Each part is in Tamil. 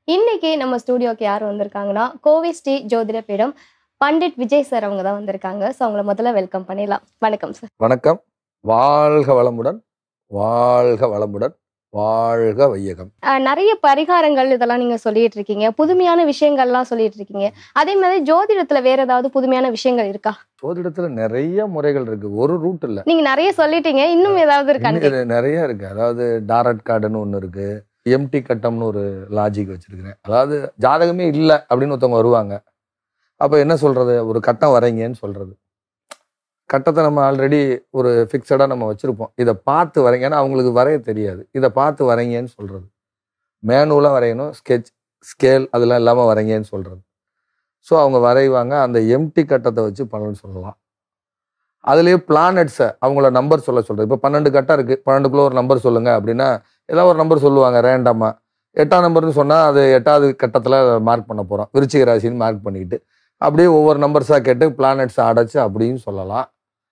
இன்னைக்கு நம்ம ஸ்டூடியோக்கு யார் வந்திருக்காங்கன்னா கோவை ஸ்ரீ ஜோதிட பீடம் பண்டிட் விஜய் சார் அவங்க தான் வந்திருக்காங்க ஸோ அவங்கள முதல்ல வெல்கம் பண்ணிடலாம் வணக்கம் சார் வணக்கம் வாழ்க வளமுடன் வாழ்க வளமுடன் வாழ்க வையகம் அஹ் நிறைய பரிகாரங்கள் இதெல்லாம் நீங்க சொல்லிட்டு இருக்கீங்க புதுமையான விஷயங்கள்லாம் சொல்லிட்டு இருக்கீங்க அதே மாதிரி ஜோதிடத்துல வேற ஏதாவது புதுமையான விஷயங்கள் இருக்கா ஜோதிடத்துல நிறைய முறைகள் இருக்கு ஒரு ரூட் இல்ல நீங்க நிறைய சொல்லிட்டீங்க இன்னும் ஏதாவது இருக்கான்னு கேக்குறேன். இன்னும் நிறைய இருக்கு அதாவது டாரட் கார்டுன்னு ஒன்று இருக்கு எம்டி கட்டம்னு ஒரு லாஜிக் வச்சிருக்கிறேன் அதாவது ஜாதகமே இல்லை அப்படின்னு ஒருத்தவங்க வருவாங்க அப்போ என்ன சொல்றது ஒரு கட்டம் வரைங்கன்னு சொல்றது கட்டத்தை நம்ம ஆல்ரெடி ஒரு ஃபிக்ஸடாக நம்ம வச்சுருப்போம் இதை பார்த்து வரைங்க ஏன்னா அவங்களுக்கு வரைய தெரியாது இதை பார்த்து வரைங்கன்னு சொல்கிறது மேனுவலாக வரையணும் ஸ்கெட்ச் ஸ்கேல் அதெல்லாம் இல்லாமல் வரைங்கன்னு சொல்கிறது ஸோ அவங்க வரைவாங்க அந்த எம்டி கட்டத்தை வச்சு பலன் சொல்லலாம் அதுலேயே பிளானட்ஸை அவங்கள நம்பர் சொல்ல சொல்கிறது இப்போ பன்னெண்டு கட்டம் இருக்குது பன்னெண்டுக்குள்ளே ஒரு நம்பர் சொல்லுங்கள் அப்படின்னா ஏதாவது ஒரு நம்பர் சொல்லுவாங்க ரேண்டமாக எட்டாம் நம்பர்னு சொன்னால் அது எட்டாவது கட்டத்தில் மார்க் பண்ண போகிறோம் விருச்சிக ராசின்னு மார்க் பண்ணிக்கிட்டு அப்படியே ஒவ்வொரு நம்பர்ஸாக கேட்டு பிளானட்ஸை அடைச்சு அப்படின்னு சொல்லலாம்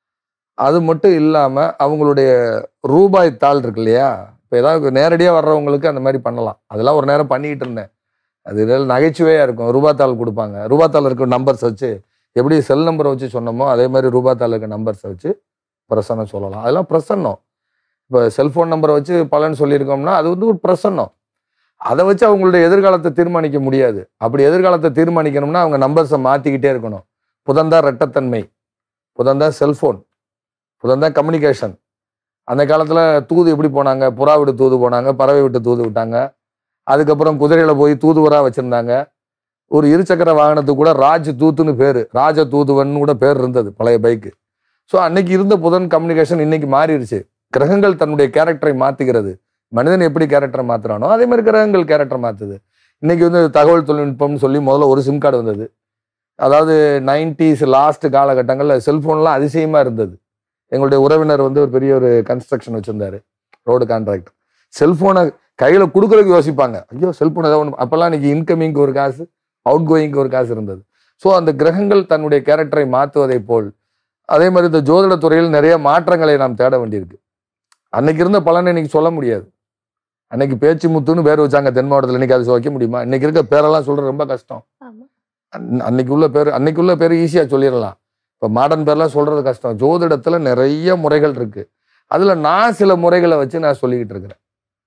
அது மட்டும் இல்லாமல் அவங்களுடைய ரூபாய் தாள் இருக்கு இல்லையா இப்போ ஏதாவது நேரடியாக வர்றவங்களுக்கு அந்த மாதிரி பண்ணலாம் அதெல்லாம் ஒரு நேரம் பண்ணிக்கிட்டு இருந்தேன் அது இதெல்லாம் நகைச்சுவையாக இருக்கும் ரூபாத்தாள் கொடுப்பாங்க ரூபாத்தாள் இருக்க நம்பர்ஸ் வச்சு எப்படி செல் நம்பரை வச்சு சொன்னோமோ அதே மாதிரி ரூபாத்தாள் இருக்க நம்பர்ஸை வச்சு பிரசன்னம் சொல்லலாம் அதெல்லாம் பிரசன்னம் இப்போ செல்ஃபோன் நம்பரை வச்சு பலன் சொல்லியிருக்கோம்னா அது வந்து ஒரு பிரசன்னம் அதை வச்சு அவங்களுடைய எதிர்காலத்தை தீர்மானிக்க முடியாது அப்படி எதிர்காலத்தை தீர்மானிக்கணும்னா அவங்க நம்பர்ஸை மாற்றிக்கிட்டே இருக்கணும் புதன்தான் ரெட்டத்தன்மை புதன்தான் செல்ஃபோன் புதன்தான் கம்யூனிகேஷன் அந்த காலத்தில் தூது எப்படி போனாங்க புறா விட்டு தூது போனாங்க பறவை விட்டு தூது விட்டாங்க அதுக்கப்புறம் குதிரையில போய் தூதுவராக வச்சுருந்தாங்க ஒரு இருசக்கர வாகனத்துக்கு கூட ராஜ் தூத்துன்னு பேர் ராஜ தூதுவன் கூட பேர் இருந்தது பழைய பைக்கு ஸோ அன்னைக்கு இருந்த புதன் கம்யூனிகேஷன் இன்னைக்கு மாறிடுச்சு கிரகங்கள் தன்னுடைய கேரக்டரை மாத்துகிறது மனிதன் எப்படி கேரக்டரை மாத்துறானோ அதே மாதிரி கிரகங்கள் கேரக்டர் மாத்துது இன்னைக்கு வந்து தகவல் தொழில்நுட்பம்னு சொல்லி முதல்ல ஒரு சிம் கார்டு வந்தது அதாவது நைன்டிஸ் லாஸ்ட் காலகட்டங்களில் செல்ஃபோன்லாம் அதிசயமாக இருந்தது எங்களுடைய உறவினர் வந்து ஒரு பெரிய ஒரு கன்ஸ்ட்ரக்ஷன் வச்சிருந்தாரு ரோடு கான்ட்ராக்ட் செல்ஃபோனை கையில் கொடுக்குறதுக்கு யோசிப்பாங்க ஐயோ செல்ஃபோன் ஏதாவது ஒன்று அப்போல்லாம் இன்னைக்கு இன்கமிங்க்கு ஒரு காசு அவுட் கோயிங்க்கு ஒரு காசு இருந்தது ஸோ அந்த கிரகங்கள் தன்னுடைய கேரக்டரை மாற்றுவதை போல் அதே மாதிரி இந்த ஜோதிட துறையில் நிறைய மாற்றங்களை நாம் தேட வேண்டியிருக்கு அன்னைக்கு இருந்த பலனை இன்னைக்கு சொல்ல முடியாது அன்னைக்கு பேச்சு முத்துன்னு பேர் வச்சாங்க தென் மாவட்டத்தில் இன்னைக்கு அது வைக்க முடியுமா இன்னைக்கு இருக்க பேரெல்லாம் சொல்றது ரொம்ப கஷ்டம் ஆமா அன்- அன்னைக்கு உள்ள பேர் அன்னைக்கு உள்ள பேர் ஈஸியா சொல்லிடலாம் இப்போ மாடர்ன் பேர்லாம் சொல்றது கஷ்டம் ஜோதிடத்துல நிறைய முறைகள் இருக்கு அதுல நான் சில முறைகளை வச்சு நான் சொல்லிக்கிட்டு இருக்கிறேன்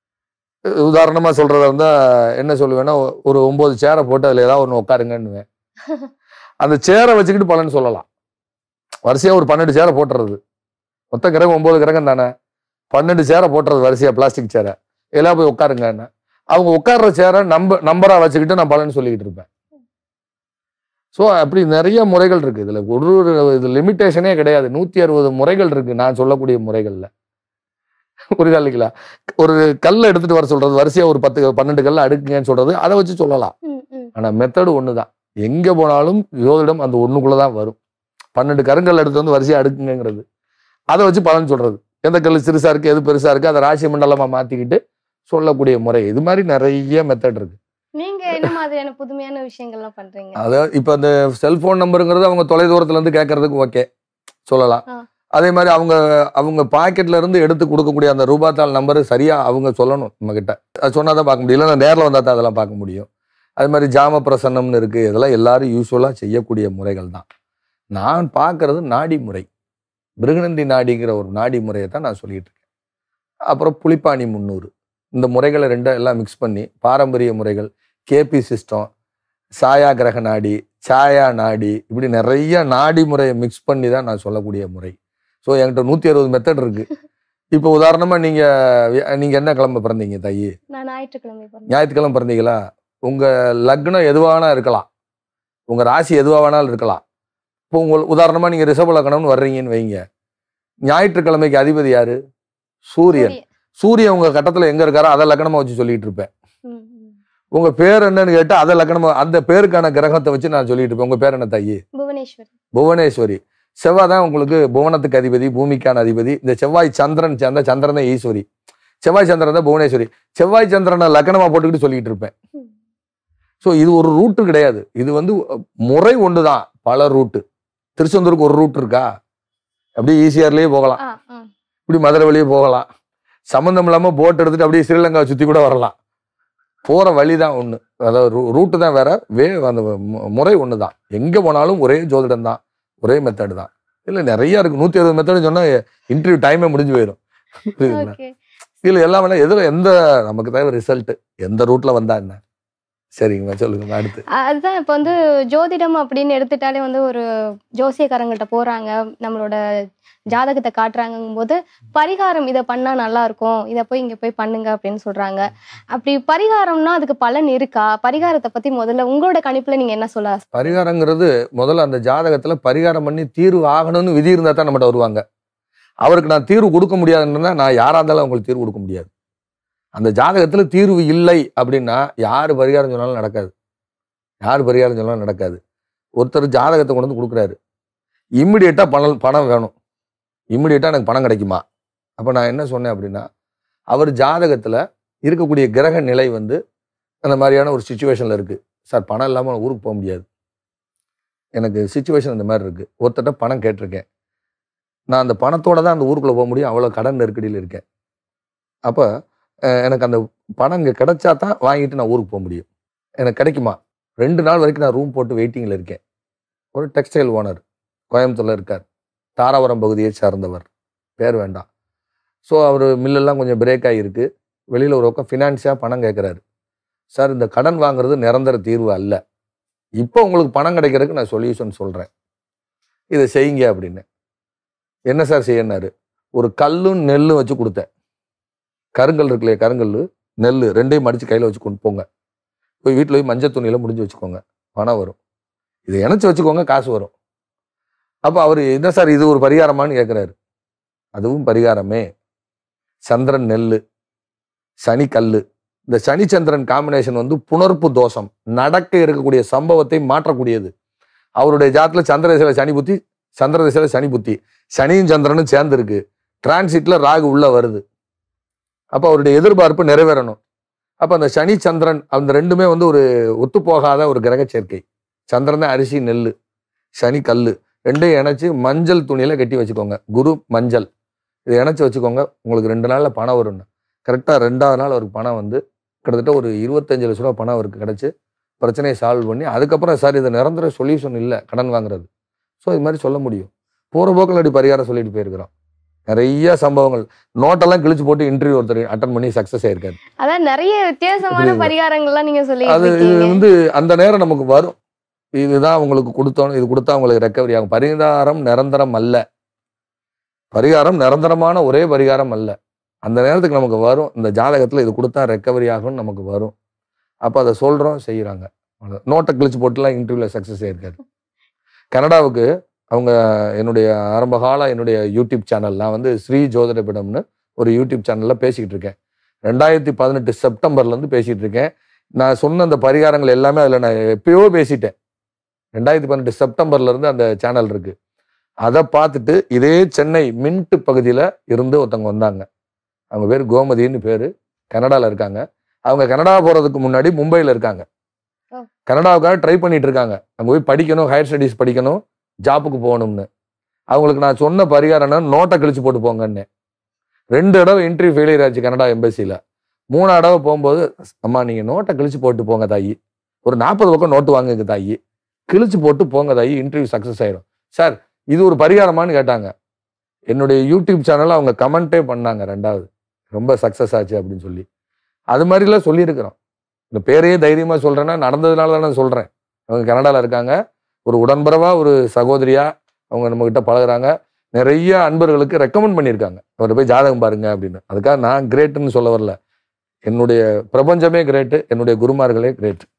உ- உதாரணமா சொல்றதா இருந்தா என்ன சொல்லுவேன்னா ஒ- ஒரு ஒன்பது சேரை போட்டு அதுல ஏதாவது ஒன்று உட்காருங்கன்னுவேன் அந்த சேரை வச்சுக்கிட்டு பலன் சொல்லலாம் வரிசையா ஒரு பன்னெண்டு சேரை போட்டுறது மொத்த கிரகம் ஒன்பது கிரகம் தானே பன்னெண்டு சேரை போட்டுறது வரிசையா பிளாஸ்டிக் சேரை எல்லாம் போய் உட்காருங்கன்னு அவங்க உட்கார்ற சேரை நம்ப நம்பரா வச்சுக்கிட்டு நான் பலன் சொல்லிக்கிட்டு இருப்பேன் ஸோ அப்படி நிறைய முறைகள் இருக்கு இதுல ஒரு ஒரு இது லிமிட்டேஷனே கிடையாது நூத்தி அறுபது முறைகள் இருக்கு நான் சொல்லக்கூடிய முறைகள்ல புரியுதா இல்லைங்களா ஒரு கல்லை எடுத்துட்டு வர சொல்றது வரிசையா ஒரு பத்து பன்னெண்டு கல்லை அடுக்குங்கன்னு சொல்றது அதை வச்சு சொல்லலாம் ம், ம். ஆனா மெத்தடு ஒண்ணுதான் எங்க போனாலும் ஜோதிடம் அந்த ஒண்ணுக்குள்ளதான் வரும் பன்னெண்டு கருங்கல் எடுத்து வந்து வரிசையா அடுக்குங்கிறது அதை வச்சு பலன் சொல்றது எந்த கல் சிறுசா இருக்கு எது பெருசா இருக்கு அதை ராசி மண்டலமா மாத்திக்கிட்டு சொல்லக்கூடிய முறை இது மாதிரி நிறைய மெத்தட் இருக்கு நீங்க என்ன மாதிரியான புதுமையான விஷயங்கள்லாம் பண்றீங்க அதாவது இப்போ அந்த செல்போன் நம்பருங்கிறது அவங்க தொலை தூரத்துல இருந்து கேட்கறதுக்கு ஓகே சொல்லலாம் ஆ. அதே மாதிரி அவங்க அவங்க பாக்கெட்ல இருந்து எடுத்து கொடுக்கக்கூடிய அந்த ரூபாத்தாள் நம்பர் சரியா அவங்க சொல்லணும் நம்ம கிட்ட அது சொன்னாதான் பார்க்க முடியும் இல்லைன்னா நேரில் வந்தா தான் அதெல்லாம் பார்க்க முடியும் அது மாதிரி ஜாம பிரசன்னம்னு இருக்கு இதெல்லாம் எல்லாரும் யூஸ்வலாக செய்யக்கூடிய முறைகள் தான் நான் பார்க்கறது நாடி முறை பிருகநந்தி நாடிங்கிற ஒரு நாடி முறையை தான் நான் சொல்லிட்டு இருக்கேன் அப்புறம் புலிப்பாணி முந்நூறு இந்த முறைகளை ரெண்டும் எல்லாம் மிக்ஸ் பண்ணி பாரம்பரிய முறைகள் கேபி சிஸ்டம் சாயா கிரக நாடி சாயா நாடி இப்படி நிறைய நாடி முறையை மிக்ஸ் பண்ணி தான் நான் சொல்லக்கூடிய முறை ஸோ என்கிட்ட நூற்றி அறுபது மெத்தட் இருக்கு இப்போ உதாரணமா நீங்க நீங்க என்ன கிழமை பிறந்தீங்க தாயி நான் ஞாயிற்றுக்கிழமை பண்ணேன் ஞாயிற்றுக்கிழமை பிறந்தீங்களா உங்க லக்னம் எதுவாக வேணா இருக்கலாம் உங்க ராசி எதுவாக வேணாலும் இருக்கலாம் இப்போ உங்கள் உதாரணமா நீங்க ரிஷப லக்னம்னு வர்றீங்கன்னு வைங்க ஞாயிற்றுக்கிழமைக்கு அதிபதி யாரு சூரியன் சூரிய- சூரியன் உங்க கட்டத்துல எங்க இருக்காரோ அதை லக்னமா வச்சு சொல்லிட்டு இருப்பேன் ம், ம். உங்க பேர் என்னன்னு கேட்டா அதை லக்னமா அந்த பேருக்கான கிரகத்தை வச்சு நான் சொல்லிட்டு இருப்பேன் உங்க பேர் என்ன தாயி புவனேஸ்வரி புவனேஸ்வரி செவ்வாய் தான் உங்களுக்கு புவனத்துக்கு அதிபதி பூமிக்கான அதிபதி இந்த செவ்வாய் சந்திரன் சேர்ந்த சந்திரன் தான் ஈஸ்வரி செவ்வாய் சந்திரன் தான் புவனேஸ்வரி செவ்வாய் சந்திரனை லக்னமா போட்டுக்கிட்டு சொல்லிட்டு இருப்பேன் ம். ஸோ இது ஒரு ரூட்டு கிடையாது இது வந்து முறை ஒன்று தான் பல ரூட்டு திருச்செந்தூருக்கு ஒரு ரூட் இருக்கா அப்படியே ஈசிஆர்லயே போகலாம் ஆ ஆ இப்படி மதுரை வழியே போகலாம் சம்மந்தம் இல்லாம போட் எடுத்துட்டு அப்படியே ஸ்ரீலங்கா சுத்தி கூட வரலாம் போற வழி தான் ஒண்ணு அதாவது ரூட்டு தான் வேற வே அந்த மு- முறை ஒன்று தான் எங்க போனாலும் ஒரே ஜோதிடம் தான் ஒரே மெத்தட் தான் இல்ல நிறைய இருக்கு நூத்தி அறுபது மெத்தட் சொன்னா இன்டர்வியூ டைமே முடிஞ்சு போயிடும் புரியுதுங்களா? ஓகே இதுல எல்லாமே எதுல எந்த நமக்கு தேவை ரிசல்ட் எந்த ரூட்ல வந்தா என்ன சரிங்கம்மா சொல்லுங்க அடுத்து அதுதான் இப்போ வந்து ஜோதிடம் அப்படின்னு எடுத்துட்டாலே வந்து ஒரு ஜோசியக்காரங்கள்ட்ட போறாங்க நம்மளோட ஜாதகத்தை காட்டுறாங்கும் போது பரிகாரம் இதை பண்ணா நல்லா இருக்கும் இதை போய் இங்க போய் பண்ணுங்க அப்படின்னு சொல்றாங்க அப்படி பரிகாரம்னா அதுக்கு பலன் இருக்கா பரிகாரத்தை பத்தி முதல்ல உங்களோட கணிப்புல நீங்க என்ன சொல்ல ஆசை- பரிகாரங்கிறது முதல்ல அந்த ஜாதகத்துல பரிகாரம் பண்ணி தீர்வு ஆகணும்னு விதி இருந்தா தான் நம்மகிட்ட வருவாங்க அவருக்கு நான் தீர்வு கொடுக்க முடியாதுன்னா நான் யாரா இருந்தாலும் அவங்களுக்கு தீர்வு கொடுக்க முடியாது அந்த ஜாதகத்துல தீர்வு இல்லை அப்படின்னா யாரு பரிகாரம் சொன்னாலும் நடக்காது யார் பரிகாரம் சொன்னாலும் நடக்காது ஒருத்தர் ஜாதகத்தை கொண்டு வந்து கொடுக்குறாரு இம்மிடியட்டா பணம் பணம் வேணும் இம்மிடியட்டா எனக்கு பணம் கிடைக்குமா அப்ப நான் என்ன சொன்னேன் அப்படின்னா அவர் ஜாதகத்துல இருக்கக்கூடிய கிரக நிலை வந்து அந்த மாதிரியான ஒரு சுச்சுவேஷன்ல இருக்கு சார் பணம் இல்லாம ஊருக்கு போக முடியாது எனக்கு சுச்சுவேஷன் இந்த மாதிரி இருக்கு ஒருத்தட்ட பணம் கேட்டிருக்கேன் நான் அந்த பணத்தோட தான் அந்த ஊருக்குள்ள போக முடியும் அவ்வளோ கடன் நெருக்கடியில் இருக்கேன் அப்போ எனக்கு அந்த பணம் இங்கே கிடைச்சா தான் வாங்கிட்டு நான் ஊருக்கு போக முடியும் எனக்கு கிடைக்குமா ரெண்டு நாள் வரைக்கும் நான் ரூம் போட்டு வெயிட்டிங்கில் இருக்கேன் ஒரு டெக்ஸ்டைல் ஓனர் கோயம்புத்தூர்ல இருக்கார் தாராபுரம் பகுதியை சார்ந்தவர் பேர் வேண்டாம் ஸோ அவர் மில்லெல்லாம் கொஞ்சம் பிரேக் ஆகியிருக்கு வெளியில் ஒரு பக்கம் ஃபினான்ஸியாக பணம் கேட்குறாரு சார் இந்த கடன் வாங்குறது நிரந்தர தீர்வு அல்ல இப்போ உங்களுக்கு பணம் கிடைக்கிறதுக்கு நான் சொல்யூஷன் சொல்கிறேன் இதை செய்யுங்க அப்படின்னு என்ன சார் செய்யனாரு ஒரு கல்லும் நெல்லும் வச்சு கொடுத்தேன் கருங்கல் இருக்கு இல்லையா கருங்கல் நெல் ரெண்டையும் மடித்து கையில் வச்சு கொண்டு போங்க போய் வீட்டில் போய் மஞ்சள் துணியில் முடிஞ்சு வச்சுக்கோங்க பணம் வரும் இதை இணைச்சி வச்சுக்கோங்க காசு வரும் அப்போ அவர் என்ன சார் இது ஒரு பரிகாரமான்னு கேட்குறாரு அதுவும் பரிகாரமே சந்திரன் நெல் சனி கல்லு இந்த சனி சந்திரன் காம்பினேஷன் வந்து புணர்ப்பு தோஷம் நடக்க இருக்கக்கூடிய சம்பவத்தை மாற்றக்கூடியது அவருடைய ஜாத்துல சந்திர திசையில சனி புத்தி சந்திர திசையில சனி புத்தி சனியும் சந்திரனும் சேர்ந்து இருக்கு டிரான்சிட்ல ராகு உள்ள வருது அப்ப அவருடைய எதிர்பார்ப்பு நிறைவேறணும் அப்ப அந்த சனி சந்திரன் அந்த ரெண்டுமே வந்து ஒரு ஒத்துப்போகாத ஒரு கிரக சேர்க்கை சந்திரன் தான் அரிசி நெல் சனி கல்லு ரெண்டையும் இணைச்சு மஞ்சள் துணியில கட்டி வச்சுக்கோங்க குரு மஞ்சள் இதை இணைச்சு வச்சுக்கோங்க உங்களுக்கு ரெண்டு நாள்ல பணம் வரும்னு கரெக்டாக ரெண்டாவது நாள் அவருக்கு பணம் வந்து கிட்டத்தட்ட ஒரு இருபத்தஞ்சு லட்ச ரூபா பணம் அவருக்கு கிடச்சி பிரச்சனையை சால்வ் பண்ணி அதுக்கப்புறம் சார் இது நிரந்தர சொல்யூஷன் இல்லை கடன் வாங்குறது ஸோ இது மாதிரி சொல்ல முடியும் போகிற போக்கில் அப்படி பரிகாரம் சொல்லிட்டு போயிருக்கிறோம் நிறைய சம்பவங்கள் நோட்டெல்லாம் கிழிச்சு போட்டு இன்டர்வியூ ஒருத்தர் அட்டன் பண்ணி சக்ஸஸ் ஆயிருக்காரு அதான் நிறைய வித்தியாசமான புரியுது. பரிகாரங்கள்லாம் நீங்க சொல்லி அது இது வந்து அந்த நேரம் நமக்கு வரும் இதுதான் உங்களுக்கு கொடுத்தோம் இது கொடுத்தா உங்களுக்கு ரெக்கவரி ஆகும் பரிகாரம் நிரந்தரம் அல்ல பரிகாரம் நிரந்தரமான ஒரே பரிகாரம் அல்ல அந்த நேரத்துக்கு நமக்கு வரும் இந்த ஜாதகத்துல இது கொடுத்தா ரெக்கவரி ஆகும்னு நமக்கு வரும் அப்போ அதை சொல்றோம் செய்யறாங்க நோட்டை கிழிச்சு போட்டுலாம் இன்டர்வியூல சக்ஸஸ் ஆயிருக்காரு கனடாவுக்கு அவங்க என்னுடைய ஆரம்ப கால என்னுடைய யூடியூப் சேனல் நான் வந்து ஸ்ரீ ஜோதிடபிடம்னு ஒரு யூடியூப் சேனல்ல பேசிக்கிட்டு இருக்கேன் ரெண்டாயிரத்தி பதினெட்டு செப்டம்பர்ல இருந்து பேசிட்டு இருக்கேன் நான் சொன்ன அந்த பரிகாரங்கள் எல்லாமே அதில் நான் எப்பயோ பேசிட்டேன் ரெண்டாயிரத்தி பதினெட்டு செப்டம்பர்ல இருந்து அந்த சேனல் இருக்கு அதை பார்த்துட்டு இதே சென்னை மின்ட் பகுதியில் இருந்து ஒருத்தவங்க வந்தாங்க அவங்க பேர் கோமதின்னு பேர் கனடாவில் இருக்காங்க அவங்க கனடா போகிறதுக்கு முன்னாடி மும்பையில் இருக்காங்க ஓ. கனடாவுக்காக ட்ரை பண்ணிட்டு இருக்காங்க அங்கே போய் படிக்கணும் ஹையர் ஸ்டடீஸ் படிக்கணும் ஜாப்புக்கு போகணும்னு அவங்களுக்கு நான் சொன்ன பரிகாரம்னா நோட்டை கழிச்சு போட்டு போங்கன்னு ரெண்டு தடவை இன்டர்வியூ ஃபெயிலியர் ஆச்சு கனடா எம்பசியில் மூணாவது தடவை போகும்போது அம்மா நீங்கள் நோட்டை கிழிச்சு போட்டு போங்க தாயி ஒரு நாற்பது பக்கம் நோட்டு வாங்குங்க தாயி கிழிச்சு போட்டு போங்க தாயி இன்டர்வியூ சக்ஸஸ் ஆயிடும் சார் இது ஒரு பரிகாரமான்னு கேட்டாங்க என்னுடைய யூடியூப் சேனல்ல அவங்க கமெண்ட்டே பண்ணாங்க ரெண்டாவது ரொம்ப சக்ஸஸ் ஆச்சு அப்படின்னு சொல்லி அது மாதிரிலாம் சொல்லியிருக்கிறோம் இந்த பேரையே தைரியமா சொல்றேன்னா நடந்ததுனால தான் நான் சொல்றேன் அவங்க கனடால இருக்காங்க ஒரு உடன்பரவா ஒரு சகோதரியா அவங்க நம்ம கிட்ட பழகுறாங்க நிறைய அன்பர்களுக்கு ரெக்கமெண்ட் பண்ணியிருக்காங்க அவரை போய் ஜாதகம் பாருங்க அப்படின்னு அதுக்காக நான் கிரேட்டுன்னு சொல்ல வரல என்னுடைய பிரபஞ்சமே கிரேட்டு என்னுடைய குருமார்களே கிரேட்